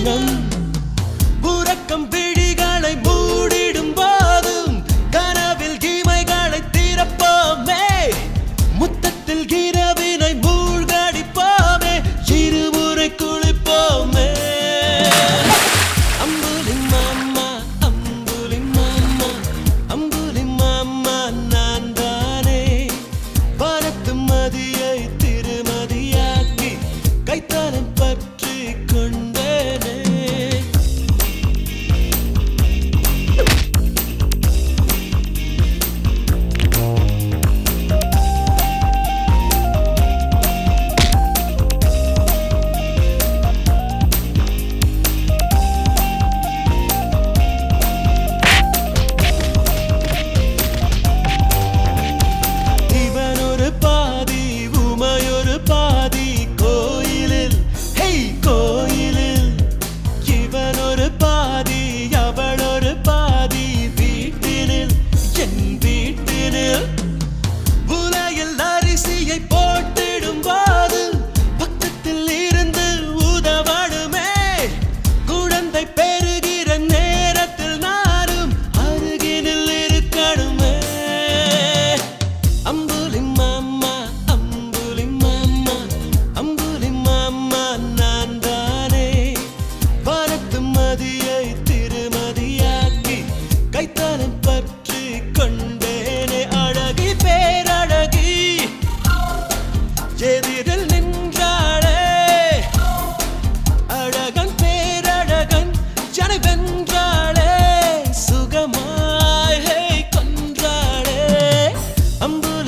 சின்னம் உறக்கம் விழிகளை மூடிடும் போதும் கனவில் கீமைகளை திறப்போமே முத்தத்தில் இரவினை மூழ்கடிப்போமே இருமுறை குளிப்போமே அம்புலி மாமா அம்புலி மாமா அம்புலி மாமா நான் தானே வானத்து மதியை திருமதியாக்கி கைத்தாலம் பற்றி கொண்டேனே இவன் ஒரு பாதி உமையொரு பாதி கோயிலில் ஹெய் கோயிலில் இவன் ஒரு பாதி அவள் ஒரு பாதி வீட்டினில் என் வீட்டினில் உலையில் அரிசியை போட்டிடும் போது பக்கத்தில் இருந்து உதவடுமே குழந்தை பெறுகிற நேரத்தில் நானும் அருகினில் இருக்கணுமே அம்புலி மாமா அம்புலி மாமா அம்புலி மாமா நான் தானே வானத்து மதியை திருமதியாக்கி கைத்தாலம் பற்றி கொண்டேனே அழகி பேரழகி எதிரில் நின்றாளே அழகன் பேரழகன் ஜனை வென்றாளே சுகமாய் ஹே கொன்றாளே அம்பு